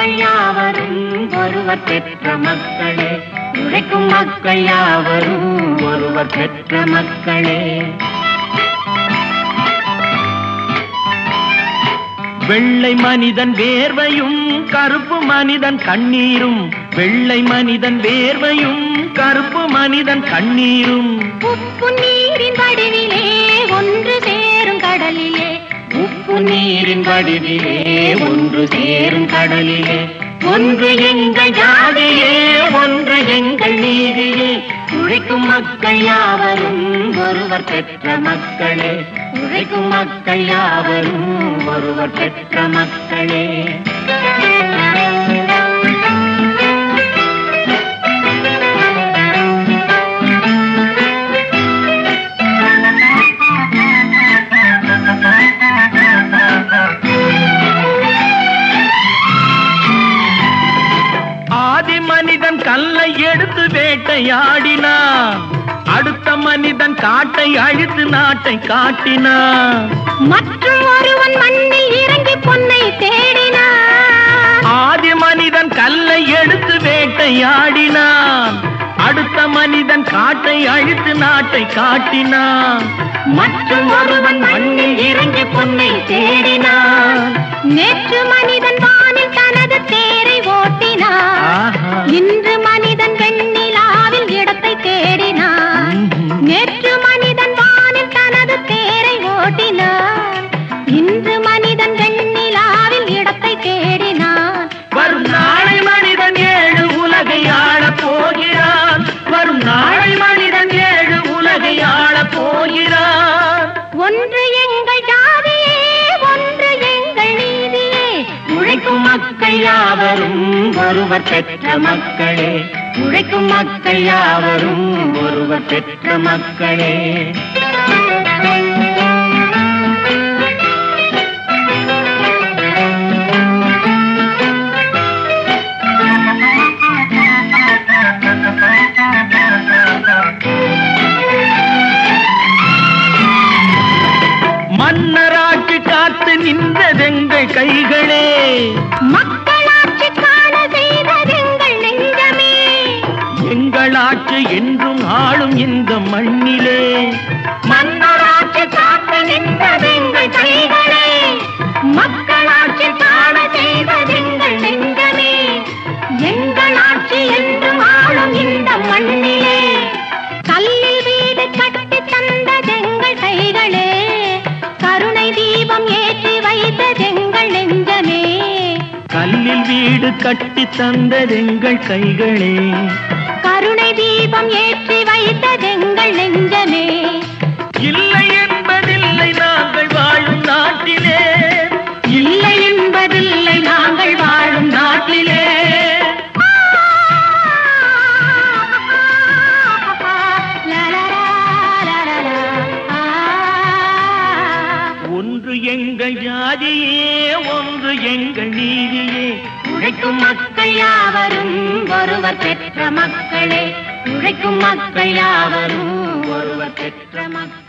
மக்கள் யாவரும் ஒருவர் பெற்ற மக்களே உழைக்கும் மக்கள் யாவரும் ஒருவர் பெற்ற மக்களே வெள்ளை மனிதன் வேர்வையும் கருப்பு மனிதன் கண்ணீரும் வெள்ளை மனிதன் வேர்வையும் கருப்பு மனிதன் கண்ணீரும் உப்பு நீரின் வடிவிலே ஒன்று சேரும் கடலிலே உப்பு நீரின் வடிவிலே ஒன்று சேரும் கடலிலே ஒன்று எங்கள் ஜாதியே ஒன்று எங்கள் நீதியே உழைக்கும் மக்கள் யாவரும் ஒருவர் பெற்ற மக்களே உழைக்கும் மக்கள் யாவரும் ஒருவர் பெற்ற மக்களே ஆதி மனிதன் கல்லை எடுத்து வேட்டையாடினான் அடுத்த மனிதன் காட்டை அழித்து நாட்டை காட்டினான் மற்றும் ஒருவன் மண்ணில் இறங்கி பொன்னை தேடினான் ஆதி மனிதன் கல்லை எடுத்து வேட்டையாடினான் அடுத்த மனிதன் காட்டை அழித்து நாட்டை காட்டினான் மற்றும் ஒருவன் மண்ணில் இறங்கி பொன்னை தேடினான் நேற்று மனிதன் வானில் தனது தேரை ஓட்டினான் ஆஹா. இன்று மனிதன் வெண்ணிலாவில் இடத்தை தேடினான் ம்ஹும். நேற்று மனிதன் வானில் தனது தேரை ஓட்டினான் இன்று மனிதன் வெண்ணிலாவில் இடத்தை தேடினான் வரும் நாளை மனிதன் ஏழு உலகை ஆளப் போகிறான் வரும் நாளை மனிதன் ஏழு உலகை ஆளப் போகிறான் ஒன்று எங்கள் ஜாதியே ஒன்று எங்கள் நீதியே உழைக்கும் மக்கள் யாவரும் ஒருவர் பெற்ற மக்களே உழைக்கும் மக்கள் யாவரும் ஒருவர் பெற்ற மக்களே மன்னராட்சி காத்து நின்றதெங்கள் கைகளே மக்களாட்சி காண செய்ததெங்கள் நெஞ்சமே எங்கள் ஆட்சி என்றும் ஆளும் இந்த மண்ணிலே மன்னராட்சி காத்து நின்றதெங்கள் கைகளே மக்களாட்சி காண செய்ததெங்கள் நெஞ்சமே எங்கள் ஆட்சி என்றும் ஆளும் இந்த மண்ணிலே கல்லில் வீடு கட்டி தந்ததெங்கள் கைகளே கருணை தீபம் ஏற்றி வைத்ததெங்கள் நெஞ்சமே கல்லில் வீடு கட்டி தந்ததெங்கள் கைகளே கருணை தீபம் ஏற்றி வைத்ததெங்கள் நெஞ்சமே இல்லை என்பதில்லை நாங்கள் வாழும் நாட்டிலே இல்லை என்பதில்லை நாங்கள் வாழும் நாட்டிலே ஒன்று எங்கள் ஜாதியே ஒன்று எங்கள் நீதியே உழைக்கும் மக்கள் யாவரும் ஒருவர் பெற்ற மக்களே உழைக்கும் மக்கள் யாவரும் ஒருவர் பெற்ற மக்கள்